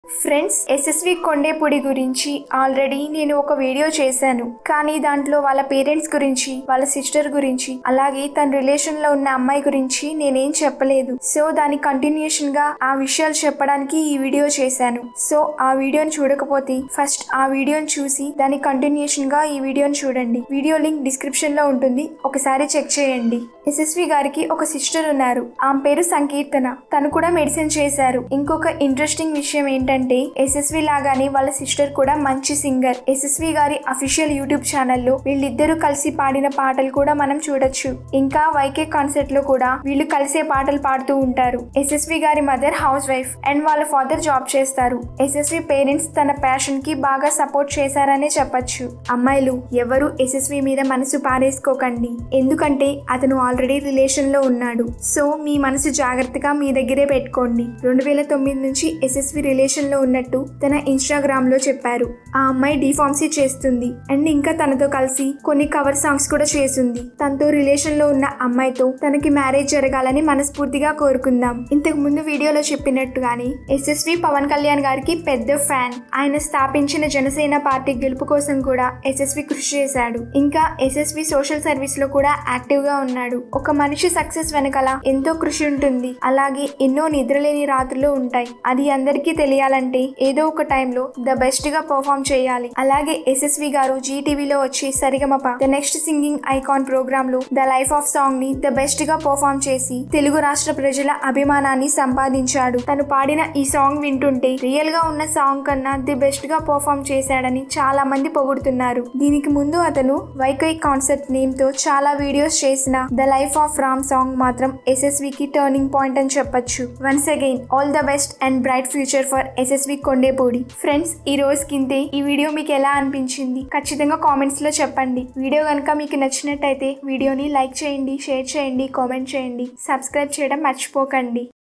friends SSV Kondepudi గురించి already నేను ఒక వీడియో చేశాను కానీ దాంట్లో వాళ్ళ పేరెంట్స్ గురించి వాళ్ళ సిస్టర్ గురించి అలాగే తన రిలేషన్ లో ఉన్న అమ్మాయి గురించి నేనేం చెప్పలేదు సో దాని కంటిన్యూషన్ గా ఆ విషయాలు చెప్పడానికి ఈ వీడియో చేశాను సో ఆ వీడియోని చూడకపోతే ఫస్ట్ ఆ వీడియోని చూసి దాని కంటిన్యూషన్ గా ఈ వీడియోని చూడండి వీడియో లింక్ డిస్క్రిప్షన్ లో ఉంటుంది ఒకసారి చెక్ చేయండి ఎస్ఎస్వి గారికి ఒక సిస్టర్ ఉన్నారు ఆమె పేరు సంకీర్తన తను కూడా మెడిసిన్ చేశారు ఇంకొక ఇంట్రెస్టింగ్ విషయం ఏంటంటే ఎస్ఎస్వి లాగానే వాళ్ళ సిస్టర్ కూడా మంచి సింగర్ ఎస్ఎస్వి గారి అఫీషియల్ యూట్యూబ్ ఛానల్లో వీళ్ళిద్దరూ కలిసి పాడిన పాటలు కూడా మనం చూడొచ్చు ఇంకా వైకే కాన్సర్ట్ లో కూడా వీళ్ళు కలిసే పాటలు పాడుతూ ఉంటారు ఎస్ఎస్వి గారి మదర్ హౌస్ వైఫ్ అండ్ వాళ్ళ ఫాదర్ జాబ్ చేస్తారు ఎస్ఎస్వి పేరెంట్స్ తన ప్యాషన్ కి బాగా సపోర్ట్ చేశారనే చెప్పొచ్చు అమ్మాయిలు ఎవరు ఎస్ఎస్వి మీద మనసు పారేసుకోకండి ఎందుకంటే అతను ఆల్రెడీ రిలేషన్ లో ఉన్నాడు సో మీ మనసు జాగ్రత్తగా మీ దగ్గరే పెట్టుకోండి రెండు వేల తొమ్మిది నుంచి ఎస్ఎస్వి రిలేషన్ లో ఉన్నట్టు తన ఇన్స్టాగ్రామ్ లో చెప్పారు ఆ అమ్మాయి డిఫార్మసీ చేస్తుంది అండ్ ఇంకా తనతో కలిసి కొన్ని కవర్ సాంగ్స్ కూడా చేసింది తనతో రిలేషన్ లో ఉన్న అమ్మాయితో తనకి మ్యారేజ్ జరగాలని మనస్ఫూర్తిగా కోరుకుందాం ఇంతకు ముందు వీడియోలో చెప్పినట్టుగానే ఎస్ఎస్వి పవన్ కళ్యాణ్ గారికి పెద్ద ఫ్యాన్ ఆయన స్థాపించిన జనసేన పార్టీ గెలుపు కోసం కూడా ఎస్ఎస్వి కృషి చేశాడు ఇంకా ఎస్ఎస్వి సోషల్ సర్వీస్ లో కూడా యాక్టివ్ గా ఉన్నాడు ఒక మనిషి సక్సెస్ వెనకాల ఎంతో కృషి ఉంటుంది అలాగే ఎన్నో నిద్రలేని రాత్రులు ఉంటాయి అది అందరికీ తెలియాలంటే ఏదో ఒక టైంలో ద బెస్ట్ గా పర్ఫామ్ చేయాలి అలాగే ఎస్ఎస్వి గారు జీటీవీలో వచ్చి Sarigamapa the next singing icon programme లో ద లైఫ్ ఆఫ్ సాంగ్ ని ద బెస్ట్ గా పర్ఫామ్ చేసి తెలుగు రాష్ట్ర ప్రజల అభిమానాన్ని సంపాదించాడు తను పాడిన ఈ సాంగ్ వింటుంటే రియల్ గా ఉన్న సాంగ్ కన్నా ది బెస్ట్ గా పర్ఫామ్ చేశాడని చాలా మంది పొగుడుతున్నారు దీనికి ముందు అతను వైకై కాన్సెప్ట్ నేమ్ తో చాలా వీడియోస్ చేసిన the life of Ram song మాత్రం ఎస్ఎస్వి కి టర్నింగ్ పాయింట్ అని చెప్పొచ్చు once again all the best and bright future for SSV Kondepudi friends ఈ రోజు కిందే ఈ వీడియో మీకు ఎలా అనిపించింది ఖచ్చితంగా కామెంట్స్ లో చెప్పండి వీడియో కనుక మీకు నచ్చినట్టయితే వీడియోని లైక్ చేయండి షేర్ చేయండి కామెంట్ చేయండి సబ్స్క్రైబ్ చేయడం మర్చిపోకండి